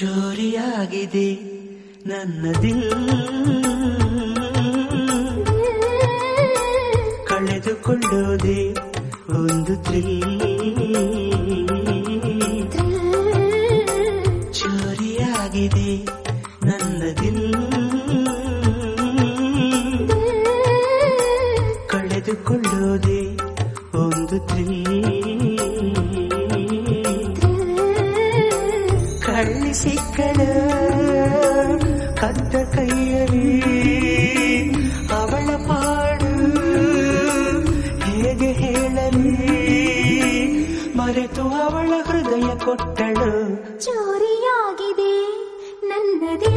ಚೋರಿಯಾಗಿದೆ ನನ್ನ ದಿಲ್ ಕಳೆದುಕೊಳ್ಳೋದೆ ಒಂದು ಥ್ರಿಲ್ ಚೋರಿಯಾಗಿದೆ ನನ್ನ ದಿಲ್ ಕಳೆದುಕೊಳ್ಳೋದೆ ಒಂದು ಥ್ರಿಲ್ ಕಳ್ಳಿ ಸಿಕ್ಕಳ ಕದ್ದ ಕೈಯಲ್ಲಿ ಅವಳ ಪಾಡು ಹೇಗೆ ಹೇಳಲಿ ಮರೆತು ಅವಳ ಹೃದಯ ಕೊಟ್ಟಳು ಚೋರಿಯಾಗಿದೆ ನನ್ನದಿಲ್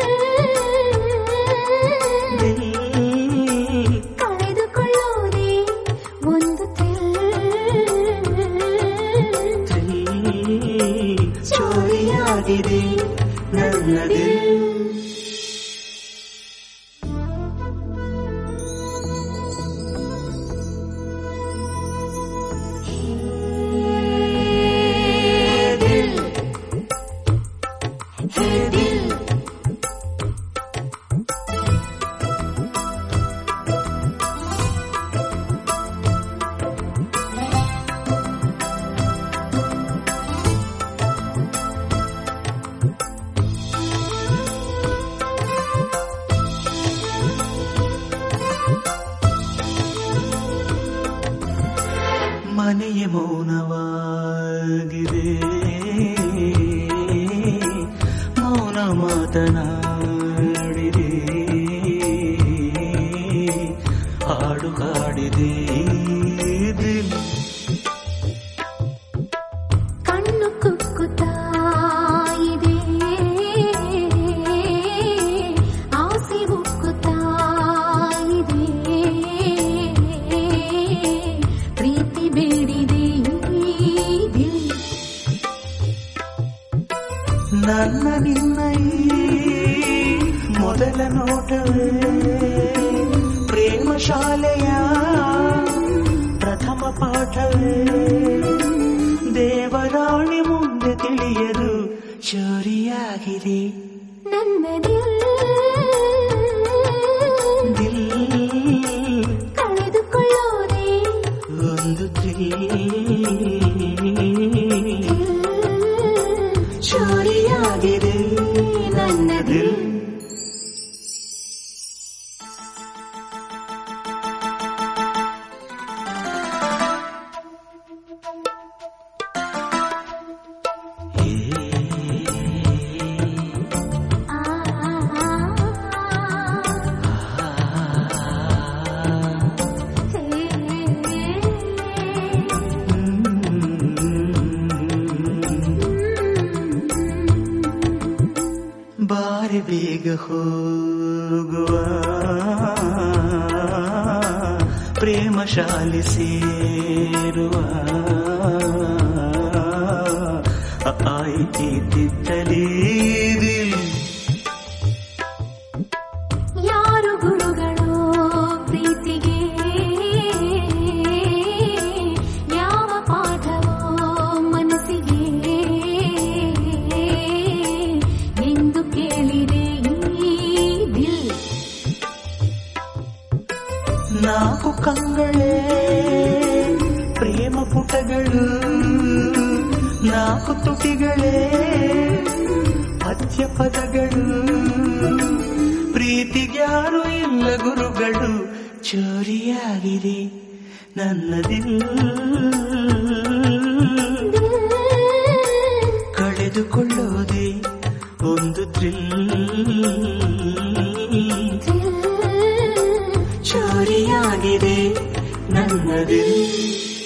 ದಿಲ್ ಕಳೆದುಕೊಳ್ಳೋದೇ ಒಂದು ಥ್ರಿಲ್ ಚೋರಿಯಾಗಿದೆ ನನ್ನ ದಿಲ್ ದಿಲ್ ಹೇ ದಿಲ್ ಮನೆಯ ಮೌನವಾಗಿದೆ ಮೌನ ಮಾತನಾಡಿದೆ ಹಾಡು ಹಾಡಿದೆ ದಿಲ್ ಕಣ್ಣು ಕುಕ್ಕುತ್ತಾ ಇದೆ ಆಸೆ ಉಕ್ಕುತ್ತಾ ಇದೆ ಪ್ರೀತಿ ಬೇಡಿದೆ ಈ ದಿಲ್ ನನ್ನ ನಿನ್ನ ಈ ಮೊದಲ ನೋಟವೇ ಪ್ರೇಮ ಶಾಲೆಯ ಪ್ರಥಮ ಪಾಠವೇ ದೇವರಾಣಿ ಮುಂದೆ ತಿಳಿಯದು ಚೋರಿಯಾಗಿದೆ ನನ್ನ ದಿಲ್ ದಿಲ್ ಕಳೆದುಕೊಳ್ಳೋದೇ ಒಂದು ಥ್ರಿಲ್ ಚೋರಿಯಾಗಿದೆ ನನ್ನ ದಿಲ್ ಆ ಬಾರಿ ಬೇಗ ಹೋಗುವ ಪ್ರೇಮ ಶಾಲೆ ಸೇರುವ ಆಯ್ತಿ ತಿದ್ದಲೇ ದಿಲ್ ಯಾರು ಗುರುಗಳು ಪ್ರೀತಿಗೆ ಯಾವ ಪಾಠವೋ ಮನಸ್ಸಿಗೆ ಎಂದು ಕೇಳಿದೆ ಈ ದಿಲ್ ನಾಲ್ಕು ಕಂಗಳೇ ಪ್ರೇಮ ಪುಟಗಳು ನಾಲ್ಕು ತುಟಿಗಳೇ ಪದ್ಯ ಪದಗಳು ಪ್ರೀತಿಗ್ಯಾರು ಇಲ್ಲ ಗುರುಗಳು ಚೋರಿಯಾಗಿದೆ ನನ್ನದಿಲ್ಲ ಕಳೆದುಕೊಳ್ಳೋದೆ ಒಂದು ಥ್ರಿಲ್ ಚೋರಿಯಾಗಿದೆ ನನ್ನದಿಲ್ಲ